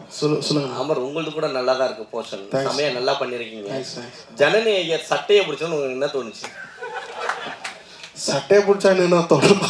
சொல்லு சொல்லுங்க அமர் உங்களது கூட நல்லா தான் இருக்கு போர்ஷன் செமையா நல்லா பண்ணிருக்கீங்க Thanks, thanks. ஜனனி ஐயர் சட்டையை பிடிச்சோன்னு உங்களுக்கு என்ன தோணுச்சு சட்டையை பிடிச்சா என்ன தோணும்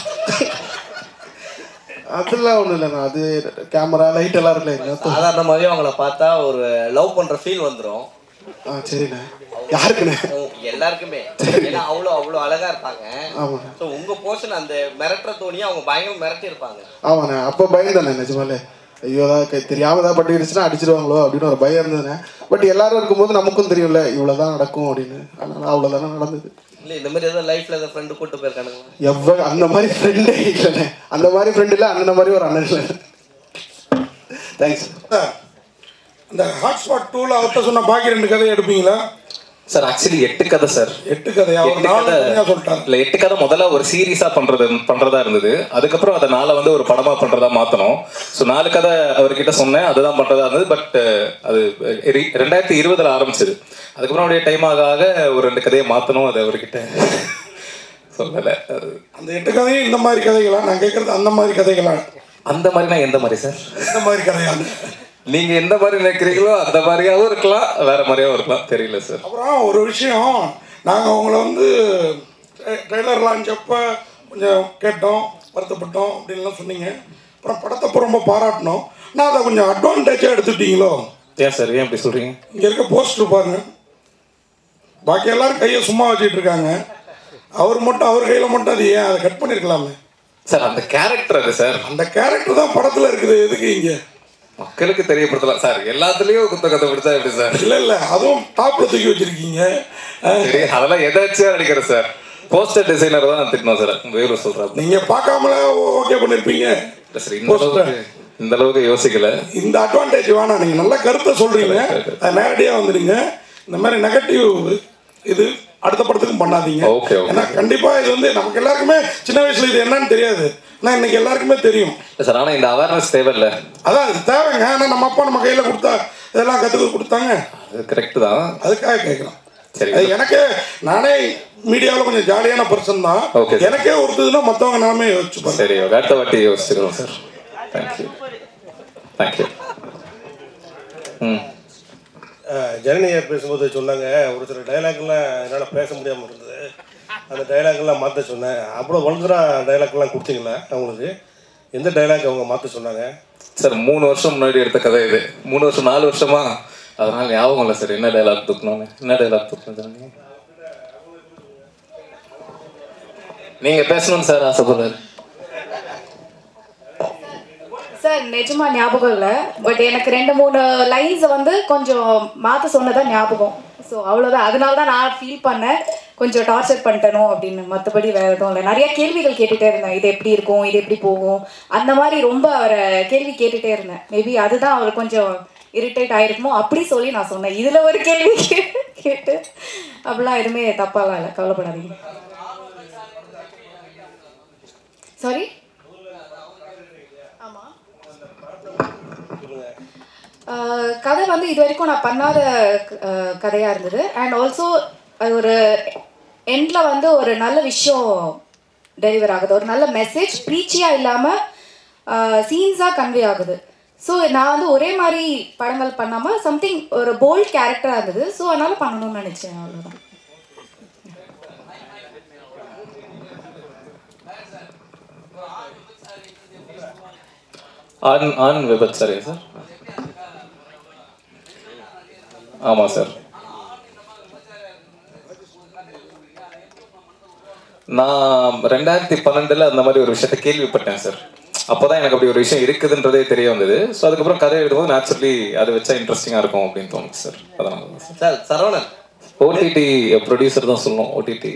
அதெல்லாம் ஒன்றும் இல்லைண்ணா அது கேமரா லைட் எல்லாம் இருக்குல்ல என்ன தோணும் சாதாரணமாகவே அவங்கள பார்த்தா ஒரு லவ் பண்ற ஃபீல் வந்துடும் ஆ சரிண்ணே யாருக்குண்ணே எல்லாருக்குமே ஏன்னா அவ்வளோ அவ்வளோ அழகா இருப்பாங்க ஆமாண்ணே ஸோ உங்க போர்ஷன் அந்த மிரட்டுற தோணியை அவங்க பயங்கர மிரட்டி இருப்பாங்க ஆமாண்ணே அப்போ பயந்தானே நிஜமாலே ஐயோ தான் கை தெரியாம தான் பட்டுக்கிடுச்சுன்னா அடிச்சிருவாங்களோ அப்படின்னு ஒரு பயம் இருந்ததுண்ணே பட் எல்லாரும் இருக்கும்போது நமக்கும் தெரியும்ல இவ்வளோதான் நடக்கும் அப்படின்னு அதனால அவ்வளோதானே நடந்தது இல்ல இந்த மாதிரி ஏதோ லைஃப்ல ஏதோ ஃப்ரெண்டு கூட்டு போயிருக்கானுங்க எவ்வளோ அந்த மாதிரி ஃப்ரெண்டே இல்லைண்ணே அந்த மாதிரி ஃப்ரெண்ட் இல்லை அந்த மாதிரி ஒரு அண்ணன் இல்லை தேங்க்ஸ் இந்த ஹாட்ஸ்பாட் டூவில் அவர்கிட்ட சொன்ன பாக்கி ரெண்டு கதையை எடுப்பீங்களா சார் ஆக்சுவலி எட்டு கதை சார் எட்டு கதையா ஒரு எட்டு நாலு கதை கதையா சொல்லிட்டாங்க இல்ல எட்டு கதை முதல்ல ஒரு சீரியஸா பண்றது பண்றதா இருந்தது அதுக்கப்புறம் அதை நாளை வந்து ஒரு படமா பண்றதா மாத்தணும் ஸோ நாலு கதை அவர்கிட்ட சொன்னேன் அதுதான் பண்றதா இருந்தது பட் அது ரெ- ரெண்டாயிரத்தி இருபதுல ஆரம்பிச்சது அதுக்கப்புறம் அப்படியே டைம் ஆக ஆக ஒரு ரெண்டு கதையை மாத்தணும் அது அவர்கிட்ட சொல்லலை அது அந்த எட்டு கதையும் இந்த மாதிரி கதைகளா நான் கேட்கறது அந்த மாதிரி கதைகளா அந்த மாதிரினா எந்த மாதிரி சார் இந்த மாதிரி கதையா நீங்க எந்த மாதிரி நினைக்கிறீங்களோ அந்த மாதிரியாவும் இருக்கலாம் வேற மாதிரியாவும் இருக்கலாம் தெரியல சார் அப்புறம் ஒரு விஷயம் நாங்கள் உங்களை வந்து ட்ரெய்லர் லான்ச் அப்போ கொஞ்சம் கேட்டோம் வருத்தப்பட்டோம் அப்படின்லாம் சொன்னீங்க அப்புறம் படத்தை அப்போ ரொம்ப பாராட்டினோம் நான் அதை கொஞ்சம் அட்வான்டேஜாக எடுத்துட்டீங்களோ ஏன் சார் ஏன் இப்படி சொல்றீங்க இங்கே இருக்க போஸ்டர் பாருங்க பாக்கி எல்லாரும் கையை சும்மா வச்சுட்டு இருக்காங்க அவர் மட்டும் அவர் கையில் மட்டும் அது ஏன் அதை கட் பண்ணியிருக்கலாமே சார் அந்த கேரக்டர் அது சார் அந்த கேரக்டர் தான் படத்தில் இருக்குது எதுக்கு இங்கே மக்களுக்கு தெரியப்படுத்தலாம் சார் எல்லாத்துலயும் குத்த கதை பிடிச்சா எப்படி சார் இல்லை இல்லை அதுவும் டாப்பில் தூக்கி வச்சிருக்கீங்க அஹ், சரி அதெல்லாம் எதாச்சும் நடிக்கிறேன் சார் போஸ்டர் டிசைனர் தான் நான் திட்டணும் சார் வேலூர் சொல்றேன் நீங்கள் பார்க்காமல ஓகே பண்ணியிருப்பீங்க இல்ல சார் இந்த அளவுக்கு இந்த அளவுக்கு யோசிக்கல இந்த அட்வான்டேஜ் வேணாம் நீங்கள் நல்ல கருத்தை சொல்கிறீங்க அது நேரடியாக வந்துடுங்க இந்த மாதிரி நெகட்டிவ் இது அடுத்த படத்துக்கும் பண்ணாதீங்க Okay, okay. ஏன்னா கண்டிப்பாக இது வந்து நமக்கு எல்லாருக்குமே சின்ன வயசில் இது என்னன்னு தெரியாது ஆனால் இன்னைக்கு எல்லாருக்குமே தெரியும் இல்ல சார் ஆனா இந்த அவேர்னஸ் தேவையில்ல அதான் அது தேவைங்க ஆனால் நம்ம அப்பா நம்ம கையில் கொடுத்தா இதெல்லாம் கற்றுக்க கொடுத்தாங்க அது கரெக்ட் தான் அதுக்காக கேட்குறோம் சரி. அது எனக்கே நானே மீடியாவில் கொஞ்சம் ஜாலியான பர்சன் தான் Okay, sir. எனக்கே ஒருத்ததுன்னா மற்றவங்க நிலமே யோசிச்சுப்பாங்க சரி okay. அடுத்த வாட்டி யோசிச்சுக்கிறோம் சார் தேங்க்யூ தேங்க்யூ ம் ஜனனியை பேசும்போது சொன்னாங்க ஒரு சில டைலாக்லாம் என்னால் பேச முடியாமல் இருந்தது அந்த டைலாக்லாம் மாற்ற சொன்னேன் அவ்வளோ வல்கராக டைலாக்லாம் கொடுத்தீங்களா அவங்களுக்கு எந்த டைலாக் அவங்க மாற்ற சொன்னாங்க சார் மூணு வருஷம் முன்னாடி எடுத்த கதை இது மூணு வருஷம் நாலு வருஷமா அதனால ஞாபகம் இல்லை சார் என்ன டைலாக் தூக்கணும்னு என்ன டைலாக் தூக்கணும் நீங்க பேசணும்னு சார் ஆசைப்படுறாரு சார் நிஜமா ஞாபகம் இல்லை பட் எனக்கு ரெண்டு மூணு லைன்ஸ் வந்து கொஞ்சம் மாற்ற சொன்னதா ஞாபகம் ஸோ அவ்வளோதான் அதனால தான் நான் ஃபீல் பண்ணேன் கொஞ்சம் டார்ச்சர் பண்ணிட்டனோ அப்படின்னு மற்றபடி வேறு எதுவும் இல்லை நிறைய கேள்விகள் கேட்டுகிட்டே இருந்தேன் இது எப்படி இருக்கும் இது எப்படி போகும் அந்த மாதிரி ரொம்ப அவரை கேள்வி கேட்டுகிட்டே இருந்தேன் மேபி அதுதான் அவர் கொஞ்சம் இரிட்டேட் ஆயிருக்குமோ அப்படி சொல்லி நான் சொன்னேன் இதில் ஒரு கேள்வி கே- கேட்டு அப்படிலாம் எதுவுமே தப்பாலாம் இல்லை கவலைப்படாதீங்க சாரி ஆஹ் கதை வந்து இது வரைக்கும் நான் பண்ணாத ஆஹ் கதையா இருந்தது அண்ட் ஆல்சோ அது ஒரு எண்டில் வந்து ஒரு நல்ல விஷயம் டெலிவர் ஆகுது ஒரு நல்ல மெசேஜ் ப்ரீச்சியாக இல்லாமல் சீன்ஸாக கன்வே ஆகுது ஸோ நான் வந்து ஒரே மாதிரி படங்கள் பண்ணாமல் சம்திங் ஒரு போல்ட் கேரக்டராக இருந்தது ஸோ அதனால் பண்ணணும்னு நினச்சேன் அவ்வளோதான் ஆண் ஆண் விபச்சாரியா சார் ஆமாம் சார் நான் ரெண்டாயிரத்தி பன்னெண்டுல அந்த மாதிரி ஒரு விஷயத்த கேள்விப்பட்டேன் சார் அப்போதான் எனக்கு அப்படி ஒரு விஷயம் இருக்குதுன்றதே தெரிய வந்தது ஸோ அதுக்கப்புறம் கதை எழுதும்போது நேச்சுரலி அதை வச்சா இன்ட்ரெஸ்டிங்காக இருக்கும் அப்படின்னு தோணுச்சு சார் அதனால தான் sir sir Saravanan OTT producer தான் சொல்லணும் ஓடிடி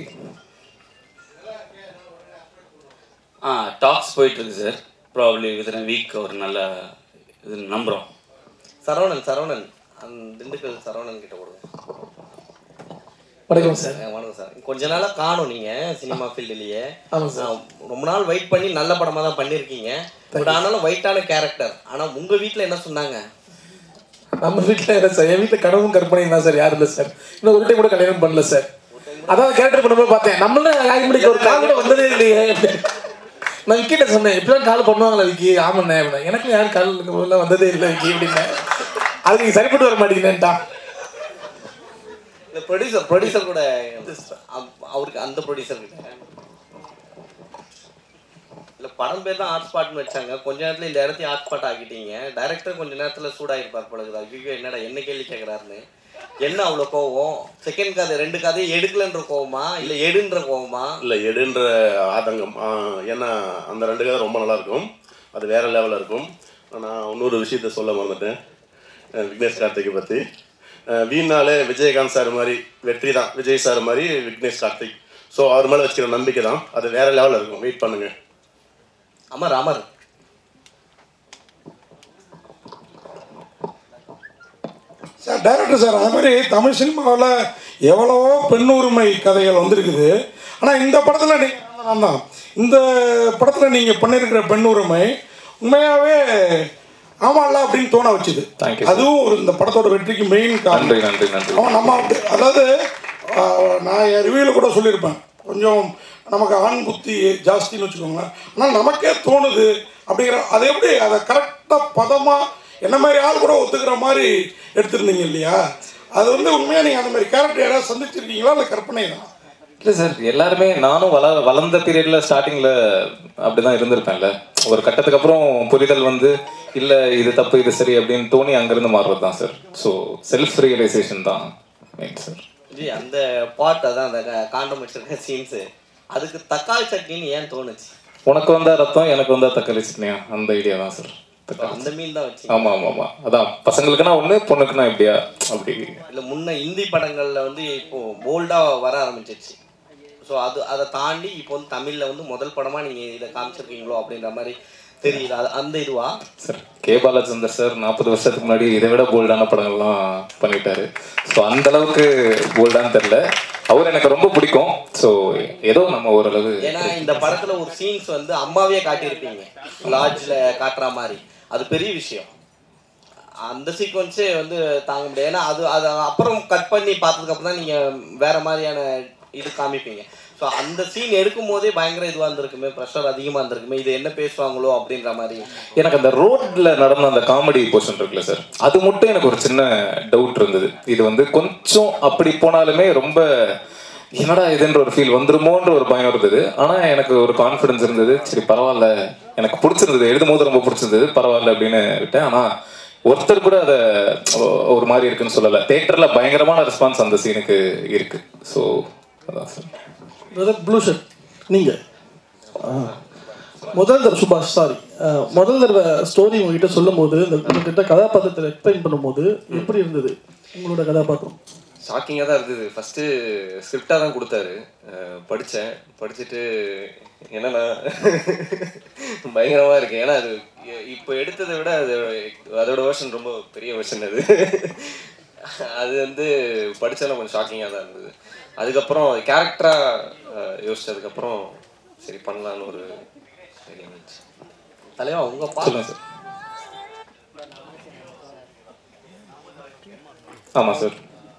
ஆ டாக்ஸ் போயிட்டு இருக்கு சார் ப்ராப்ளி வித்தின் வீக் ஒரு நல்ல இது நம்புகிறோம் சரவணன் சரவணன் அந்த திண்டுக்கல் சரவணன் கிட்ட கொடுங்க வணக்கம் சார் ஆ, வணக்கம் சார் கொஞ்ச நாளா காணும் நீங்க சினிமா ஃபீல்டுலயே ஆமாம் சார் ரொம்ப நாள் வெயிட் பண்ணி நல்ல படமா தான் பண்ணிருக்கீங்க பட் ஆனாலும் வெயிட்டான கேரக்டர் ஆனா உங்க வீட்ல என்ன சொன்னாங்க நம்ம வீட்டில் இல்லை சார் என் வீட்டில் கனவும் கற்பனையும் தான் சார் யாரும் இல்லை சார் இன்னும் ஒரு டைம் கூட கல்யாணம் பண்ணல சார் அதான் கேரக்டர் பண்ணும்போது பார்த்தேன் நம்மளும் காய்மணிக்கு ஒரு கால் கூட வந்ததே இல்லையே நான் விக்கிட்ட சொன்னேன் இப்படிலாம் கால் பண்ணுவாங்களா விக்கி ஆமாண்ணே அப்படின்னா எனக்கும் யாரும் கால் முதல்ல வந்ததே இல்லை விக்கி அப்படின்னேன் அதுக்கு நீங்க சரிப்பட்டு வர மாட்டீங்களேன்ட்டா இந்த ப்ரொடியூசர் ப்ரொடியூசர் கூட அவ- அவருக்கு அந்த ப்ரொடியூசர் கிட்ட இல்ல படம் பேர் தான் ஹாட் ஸ்பாட்னு வச்சாங்க கொஞ்ச நேரத்துல இந்த இடத்தையும் ஹாட் ஸ்பாட் ஆக்கிட்டீங்க டைரக்டர் கொஞ்ச நேரத்துல சூடாயிருப்பார் போல இருக்குது ஐயோ என்னடா என்ன கேள்வி கேட்குறாருன்னு என்ன அவ்வளோ கோவம் செகண்ட் கதை ரெண்டு கதையும் எடுக்கலன்ற கோவமா இல்ல எடுன்ற கோவமா இல்லை எடுன்ற ஆதங்கம் ஆ, ஏன்னா அந்த ரெண்டு கதை ரொம்ப நல்லா இருக்கும் அது வேற லெவலில் இருக்கும் நான் இன்னொரு விஷயத்த சொல்ல மறந்துட்டேன் அஹ் விக்னேஷ் கார்த்திகை பற்றி வீணாலே விஜயகாந்த் சார் மாதிரி வெற்றி தான் விஜய் சார் மாதிரி விக்னேஷ் கார்த்திக் ஸோ அவர் மேலே வச்சுக்கிற நம்பிக்கை தான் அது வேற லெவலில் இருக்கும் வெயிட் பண்ணுங்க Amar Amar sir director sir அது மாதிரி தமிழ் சினிமாவில் எவ்வளவோ பெண் உரிமை கதைகள் வந்திருக்குது ஆனால் இந்த படத்தில் நீங்கள் நான் தான் இந்த படத்தில் நீங்கள் பண்ணியிருக்கிற பெண் உரிமை உண்மையாகவே ஆமாம்ல அப்படின்னு தோண வச்சுது Thank you, sir. அதுவும் ஒரு இந்த படத்தோட வெற்றிக்கு மெயின் காரணம் நன்றி நன்றி நன்றி அவன் நம்ம அப்படி- அதாவது ஆஹ், நான் என் ரிவ்யூவில் கூட சொல்லியிருப்பேன் கொஞ்சம் நமக்கு ஆண் புத்தி ஜாஸ்தின்னு வச்சுக்கோங்களேன் ஆனால் நமக்கே தோணுது அப்படிங்கிற அதை எப்படி அதை கரெக்டாக பதமாக என்ன மாதிரி ஆள் கூட ஒத்துக்கிற மாதிரி எடுத்திருந்தீங்க இல்லையா அது வந்து உண்மையாக நீங்கள் அந்த மாதிரி கேரக்டர் யாராவது சந்திச்சிருக்கீங்களா இல்லை கற்பனை தான் இல்லை சார் எல்லாருமே நானும் வள வளர்ந்த பீரியட்ல ஸ்டார்டிங்ல அப்படிதான் இருந்திருப்பேன்ல ஒரு கட்டத்துக்கு அப்புறம் புரிதல் வந்து இல்லை இது தப்பு இது சரி அப்படின்னு தோணி அங்கிருந்து மாறுறது தான் சார் ஸோ செல்ஃப் ரியலைசேஷன் தான் மெயின் சார் ஜி அந்த பாட் அதான் அந்த காண்டம் வச்சிருக்க சீன்ஸு அதுக்கு தக்காளி சட்னின்னு ஏன் தோணுச்சு உனக்கு வந்தா ரத்தம் எனக்கு வந்தா தக்காளி சட்னியா அந்த ஐடியா தான் சார் அந்த மீன் தான் வச்சு ஆமா ஆமா ஆமா அதான் பசங்களுக்குன்னா ஒண்ணு பொண்ணுக்குன்னா இப்படியா அப்படி இல்ல முன்ன இந்தி படங்கள்ல வந்து இப்போ போல்டா வர ஆரம்பிச்சிருச்சு ஸோ அது அதை தாண்டி இப்போ வந்து தமிழ்ல வந்து முதல் படமா நீங்க இதை காமிச்சிருக்கீங்களோ அப்படின்ற மாதிரி தெரியுது அது அந்த இதுவா சார் கே பாலச்சந்தர் சார் நாற்பது வருஷத்துக்கு முன்னாடி இதை விட போல்டான படங்கள்லாம் பண்ணிட்டாரு ஸோ அந்த அளவுக்கு போல்டான்னு தெரில அவர் எனக்கு ரொம்ப பிடிக்கும் ஸோ ஏதோ நம்ம ஓரளவு ஏன்னா இந்த படத்துல ஒரு சீன்ஸ் வந்து அம்மாவே காட்டியிருப்பீங்க லாட்ஜ்ல காட்டுற மாதிரி அது பெரிய விஷயம் அந்த சீக்வன்ஸே வந்து தாங்க முடியாது ஏன்னா அது அது அப்புறம் கட் பண்ணி பார்த்ததுக்கு அப்புறம் தான் நீங்க வேற மாதிரியான இது காமிப்பீங்க ஸோ அந்த சீன் எடுக்கும் போதே பயங்கர இதுவாக இருந்திருக்குமே ப்ரெஷர் அதிகமாக இருந்திருக்குமே இது என்ன பேசுவாங்களோ அப்படின்ற மாதிரி எனக்கு அந்த ரோட்ல நடந்த அந்த காமெடி போர்ஷன் இருக்குல்ல சார் அது மட்டும் எனக்கு ஒரு சின்ன டவுட் இருந்தது இது வந்து கொஞ்சம் அப்படி போனாலுமே ரொம்ப என்னடா இதுன்ற ஒரு ஃபீல் வந்துருமோன்ற ஒரு பயம் இருந்தது ஆனா எனக்கு ஒரு கான்ஃபிடன்ஸ் இருந்தது சரி பரவாயில்ல எனக்கு பிடிச்சிருந்தது எழுதும் போது ரொம்ப பிடிச்சிருந்தது பரவாயில்ல அப்படின்னு விட்டேன் ஆனா ஒருத்தர் கூட அதை ஒரு மாதிரி இருக்குன்னு சொல்லலை தேட்டர்ல பயங்கரமான ரெஸ்பான்ஸ் அந்த சீனுக்கு இருக்கு ஸோ அதான் சார் பிரதர் ப்ளூ ஷர்ட் நீங்கள் முதல் தடவை சுபாஷ் சாரி முதல் தடவை ஸ்டோரி உங்ககிட்ட சொல்லும் போது இந்த உங்ககிட்ட கதாபாத்திரத்தை எக்ஸ்பிளைன் பண்ணும்போது எப்படி இருந்தது உங்களோட கதாபாத்திரம் ஷாக்கிங்காக தான் இருந்தது ஃபஸ்ட்டு ஸ்கிரிப்டாக தான் கொடுத்தாரு அஹ் படித்தேன் படிச்சுட்டு என்னன்னா பயங்கரமாக இருக்கு ஏன்னா அது இ- இப்போ எடுத்ததை விட அது அதோட வெர்ஷன் ரொம்ப பெரிய வெர்ஷன் அது அது வந்து படித்தாலும் கொஞ்சம் ஷாக்கிங்காக தான் இருந்தது அதுக்கப்புறம் கேரக்டராக யோசிச்சதுக்கப்புறம் சரி பண்ணலான்னு ஒரு idea வந்துச்சு. தலைவா உங்க சொல்லுங்க சார் ஆமா சார்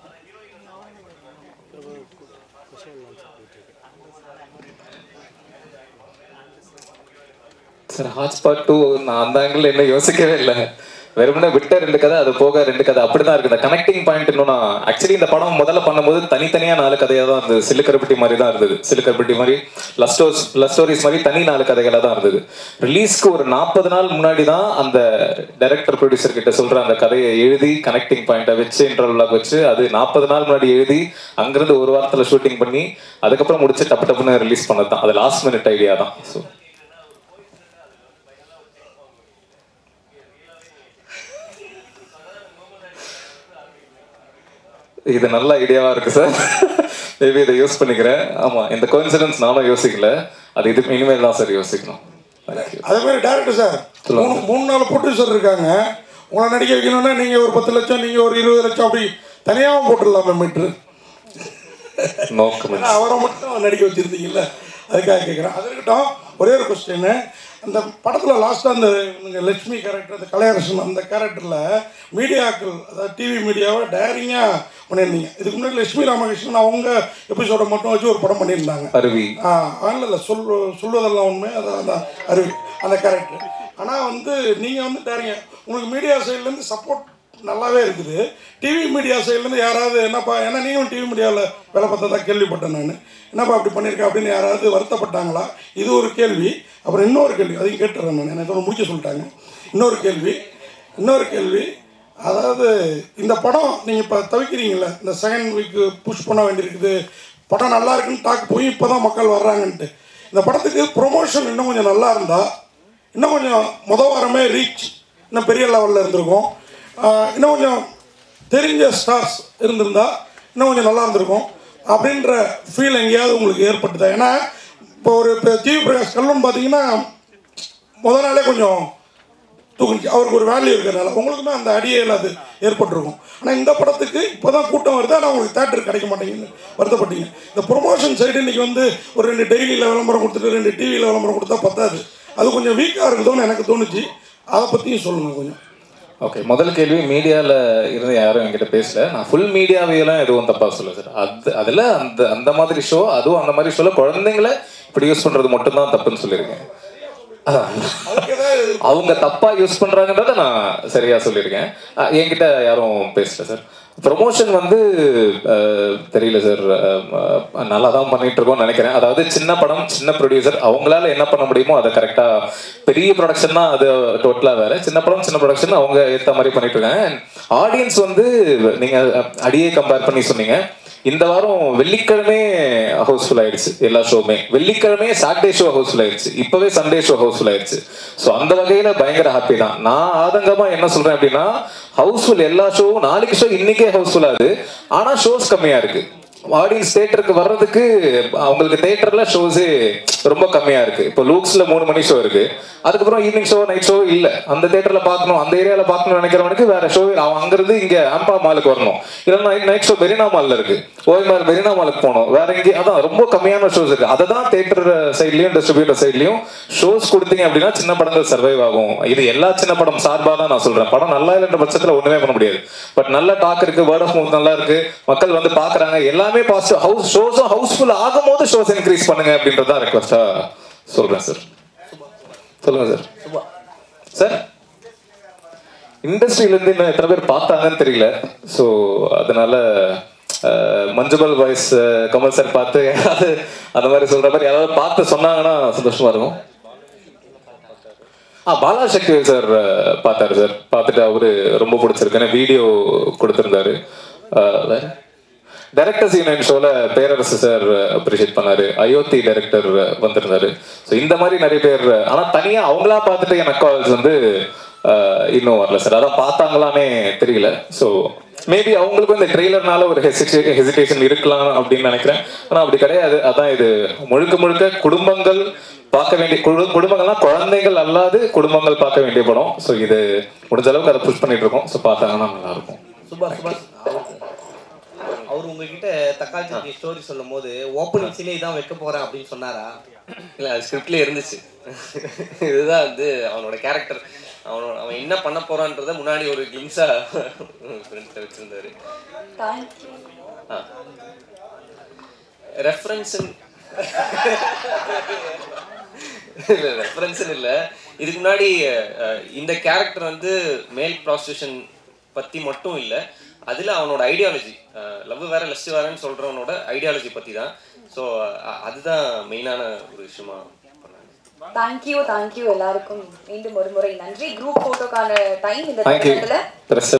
சார் ஹாட்ஸ்பாட் டூ நான் அந்த ஆங்கிள் என்ன யோசிக்கவே இல்லை வெறுமனே விட்ட ரெண்டு கதை அது போக ரெண்டு கதை அப்படிதான் இருக்கு இந்த கனெக்டிங் பாயிண்ட் இன்னும் ஆக்சுவலி இந்த படம் முதல்ல பண்ணும்போது தனித்தனியா நாலு கதையா தான் இருந்தது சிலுக்கரப்பட்டி மாதிரி தான் இருந்தது சிலுக்கரப்பட்டி மாதிரி லவ் ஸ்டோர்ஸ் லவ் ஸ்டோரிஸ் மாதிரி தனி நாலு கதைகளா தான் இருந்தது ரிலீஸ்க்கு ஒரு நாற்பது நாள் முன்னாடி தான் அந்த டைரக்டர் ப்ரொடியூசர் கிட்ட சொல்ற அந்த கதையை எழுதி கனெக்டிங் பாயிண்ட்டை வச்சு இன்டர்வலாக வச்சு அது நாற்பது நாள் முன்னாடி எழுதி அங்கிருந்து ஒரு வாரத்துல ஷூட்டிங் பண்ணி அதுக்கப்புறம் முடிச்சு டப்பு டப்புன்னு ரிலீஸ் பண்ணது தான் அது லாஸ்ட் மினிட் ஐடியா தான் ஸோ இது நல்ல ஐடியாவா இருக்கு சார் மேபி இதை யூஸ் பண்ணிக்கிறேன் ஆமா இந்த கோயின்சிடன்ஸ் நானும் யோசிக்கல அது இது இனிமேல் தான் சார் யோசிக்கணும் Thank you. அதே மாதிரி டேரக்டர் சார் சொல்லுங்க மூணு மூணு நாலு ப்ரொடியூசர் இருக்காங்க உங்களை நடிக்க வைக்கணும்னா நீங்கள் ஒரு பத்து லட்சம் நீங்கள் ஒரு இருபது லட்சம் அப்படி தனியாகவும் போட்டுடலாமே மீட்ரு நோ ஏன்னா அவரை மட்டும் நடிக்க வச்சிருந்தீங்கல்ல அதுக்காக கேட்குறேன் அது இருக்கட்டும் ஒரே ஒரு கொஸ்டின் அந்த படத்தில் லாஸ்ட்டாக அந்த இவங்க லட்சுமி கேரக்டர் அந்த கலையரசன் அந்த கேரக்டரில் மீடியாக்கள் அதாவது டிவி மீடியாவை டேரிங்காக பண்ணியிருந்தீங்க இதுக்கு முன்னாடி லட்சுமி ராமகிருஷ்ணன் அவங்க எபிசோடை மட்டும் வச்சு ஒரு படம் பண்ணியிருந்தாங்க அருவி ஆ இல்லை சொல் சொல்வதெல்லாம் உண்மை அதான் அந்த அருவி அந்த கேரக்டர் ஆனால் வந்து நீங்கள் வந்து டேரிங்க உங்களுக்கு மீடியா சைட்லேருந்து சப்போர்ட் நல்லாவே இருக்குது டிவி மீடியா சைட்லேருந்து யாராவது என்னப்பா ஏன்னா நீங்களும் டிவி மீடியாவில் வேலை பார்த்ததா கேள்விப்பட்டேன் நான் என்னப்பா அப்படி பண்ணியிருக்க அப்படின்னு யாராவது வருத்தப்பட்டாங்களா இது ஒரு கேள்வி அப்புறம் இன்னொரு கேள்வி அதையும் கேட்டுறேன் நான் எனக்கு ஒன்று முடிக்க சொல்லிட்டாங்க இன்னொரு கேள்வி இன்னொரு கேள்வி அதாவது இந்த படம் நீங்கள் இப்போ தவிக்கிறீங்களே இந்த செகண்ட் வீக்கு புஷ் பண்ண வேண்டியிருக்குது படம் நல்லா இருக்குன்னு டாக் போய் இப்போ தான் மக்கள் வர்றாங்கன்ட்டு இந்த படத்துக்கு ப்ரொமோஷன் இன்னும் கொஞ்சம் நல்லா இருந்தால் இன்னும் கொஞ்சம் முத வாரமே ரீச் இன்னும் பெரிய லெவலில் இருந்திருக்கும் ஆஹ் இன்னும் கொஞ்சம் தெரிஞ்ச ஸ்டார்ஸ் இருந்திருந்தா இன்னும் கொஞ்சம் நல்லா இருந்திருக்கும் அப்படின்ற ஃபீல் எங்கேயாவது உங்களுக்கு ஏற்பட்டுதா ஏன்னா இப்போ ஒரு இப்போ ஜிவி பிரகாஷ் கல்லூன் பார்த்தீங்கன்னா முத நாளே கொஞ்சம் தூக்குனுச்சு அவருக்கு ஒரு வேல்யூ இருக்கிறனால உங்களுக்குமே அந்த அடியில் அது ஏற்பட்டிருக்கும் ஆனால் இந்த படத்துக்கு இப்போ தான் கூட்டம் வருது ஆனால் உங்களுக்கு தேட்டர் கிடைக்க மாட்டேங்குது வருத்தப்பட்டீங்க இந்த ப்ரொமோஷன் சைடு இன்னைக்கு வந்து ஒரு ரெண்டு டெய்லியில் விளம்பரம் கொடுத்துட்டு ரெண்டு டிவியில் விளம்பரம் கொடுத்தா பத்தாது அது கொஞ்சம் வீக்காக இருக்குதோன்னு எனக்கு தோணுச்சு அதை பற்றியும் சொல்லுங்கள் கொஞ்சம் ஓகே முதல் கேள்வி மீடியாவில் இருந்து யாரும் என்கிட்ட பேசல நான் ஃபுல் மீடியாவையெல்லாம் எதுவும் தப்பாக சொல்ல சார் அது அதில் அந்த அந்த மாதிரி ஷோ அதுவும் அந்த மாதிரி ஷோவில் குழந்தைங்கள இப்படி யூஸ் பண்ணுறது மட்டும்தான் தப்புன்னு சொல்லியிருக்கேன் அதான். அவங்க தப்பா யூஸ் பண்றாங்கன்றத நான் சரியா சொல்லியிருக்கேன் அஹ் என்கிட்ட யாரும் பேசல சார் ப்ரொமோஷன் வந்து அஹ், தெரியல சார் நல்லா தான் பண்ணிட்டு இருக்கோம்னு நினைக்கிறேன் அதாவது சின்ன படம் சின்ன ப்ரொடியூசர் அவங்களால என்ன பண்ண முடியுமோ அதை கரெக்டா பெரிய ப்ரொடக்ஷன்னா அது டோட்டலா வேற சின்ன படம் சின்ன ப்ரொடக்ஷன் அவங்க ஏத்த மாதிரி பண்ணிட்டு இருக்காங்க ஆடியன்ஸ் வந்து நீங்க அடியே கம்பேர் பண்ணி சொன்னீங்க இந்த வாரம் வெள்ளிக்கிழமை ஹவுஸ்ஃபுல் ஆயிடுச்சு எல்லா ஷோவுமே வெள்ளிக்கிழமை சாட்டர்டே ஷோ ஹவுஸ்ஃபுல் ஆயிடுச்சு இப்பவே சண்டே ஷோ ஹவுஸ்ஃபுல் ஆயிடுச்சு ஸோ அந்த வகையில பயங்கர ஹாப்பி தான் நான் ஆதங்கமா என்ன சொல்றேன் அப்படின்னா ஹவுஸ்ஃபுல் எல்லா ஷோவும் நாளைக்கு ஷோ இன்னைக்கே ஹவுஸ்ஃபுல் ஆகுது ஆனா ஷோஸ் கம்மியா இருக்கு ஆடியன்ஸ் தேட்டருக்கு வர்றதுக்கு அவங்களுக்கு தேட்டர்ல ஷோஸே ரொம்ப கம்மியா இருக்கு இப்போ லூக்ஸ்ல மூணு மணி ஷோ இருக்கு அதுக்கப்புறம் ஈவினிங் ஷோ நைட் ஷோ இல்ல அந்த தேட்டர்ல பார்க்கணும் அந்த ஏரியால பார்க்கணும்னு நினைக்கிறவனுக்கு வேற ஷோ அவன் அங்கிருந்து இங்க ஆம்பா மாலுக்கு வரணும் இல்லைன்னா நைட் நைட் ஷோ பெரினா மால்ல இருக்கு ஓய்மார் பெரினா மாலுக்கு போகணும் வேற எங்கேயும் அதான் ரொம்ப கம்மியான ஷோஸ் இருக்கு அதை தான் தேட்டர் சைட்லயும் டிஸ்ட்ரிபியூட்டர் சைட்லயும் ஷோஸ் கொடுத்தீங்க அப்படின்னா சின்ன படங்கள் சர்வைவ் ஆகும் இது எல்லா சின்ன படம் சார்பாக தான் நான் சொல்றேன் படம் நல்லா இல்லைன்ற பட்சத்துல ஒண்ணுமே பண்ண முடியாது பட் நல்ல டாக் இருக்கு வேர்ட் ஆஃப் மவுத் நல்லா இருக்கு மக்கள் வந்து பாக்குறாங்க எல்லாமே பாசிட்டிவ் ஹவுஸ் ஷோஸும் ஹவுஸ்ஃபுல் ஆகும் போது ஷோஸ் இன்க்ரீஸ் பண்ணுங்க அப்படின்றதான் ரெக்வஸ்டா சொல்றேன் சார் சொல்லுங்க சார் சார் இண்டஸ்ட்ரியில இருந்து இன்னும் எத்தனை பேர் பார்த்தாங்கன்னு தெரியல ஸோ அதனால அஹ், மஞ்சுமல் வாய்ஸ் கமல் சார் பார்த்து யாராவது அந்த மாதிரி சொல்ற மாதிரி யாராவது பார்த்து சொன்னாங்கன்னா சந்தோஷமா இருக்கும் ஆ பாலா சக்தி சார் அஹ், பார்த்தாரு சார் பார்த்துட்டு அவரு ரொம்ப பிடிச்சிருக்குன்னு வீடியோ கொடுத்துருந்தாரு டைரக்டர்ஸ் யூனியன் ஷோல பேரரசு சார் அப்ரிஷியேட் பண்ணாரு அயோத்தி டைரக்டர் வந்திருந்தாரு ஸோ இந்த மாதிரி நிறைய பேர் ஆனா தனியா அவங்களா பார்த்துட்டு எனக்கு கால்ஸ் வந்து அஹ், இன்னும் வரல சார் அதான் பார்த்தாங்களானே தெரியல ஸோ மேபி அவங்களுக்கு இந்த ட்ரெய்லர்னால ஒரு ஹெசிடேஷன் இருக்கலாம் அப்படின்னு நினைக்கிறேன் ஆனா அப்படி கிடையாது அதான் இது முழுக்க முழுக்க குடும்பங்கள் பார்க்க வேண்டிய குடு- குடும்பங்கள்லாம் குழந்தைகள் அல்லாது குடும்பங்கள் பார்க்க வேண்டிய படம் ஸோ இது முடிஞ்ச அளவுக்கு அதை புஷ் பண்ணிட்டு இருக்கோம் ஸோ பார்த்தாங்கன்னா நல்லா இருக்கும் சுபாஷ் சுபாஷ் அவருக்கு- அவர் உங்ககிட்ட தக்காளி சட்னி ஸ்டோரி சொல்லும் போது ஓப்பனிங் சீனே இதான் வைக்க போறேன் அப்படின்னு சொன்னாரா இல்லை அது ஸ்கிரிப்ட்லேயே இருந்துச்சு இதுதான் வந்து அவனோட கேரக்டர் அவனோட அவன் என்ன பண்ண போறான்றத முன்னாடி ஒரு கிளிம்ஸா ஃப்ரெண்ட்ஸை வச்சிருந்தாரு ஆ ரெஃபரன்ஸ் இல்லை ரெஃபரன்ஸ் இல்லை இதுக்கு முன்னாடி அஹ், இந்த கேரக்டர் வந்து மேல் ப்ராஸ்டியூஷன் பற்றி மட்டும் இல்லை அதில் அவனோட ஐடியாலஜி லவ் வேற லஸ்ட் வேறன்னு சொல்கிறவனோட ஐடியாலஜி பற்றி தான் ஸோ அதுதான் மெயினான ஒரு விஷயமா தேங்க்யூ தேங்க்யூ எல்லாருக்கும் மீண்டும் ஒரு முறை நன்றி குரூப் போட்டோக்கான டைம் இந்த தேங்க்யூ தருணத்துல ப்ரெஸ்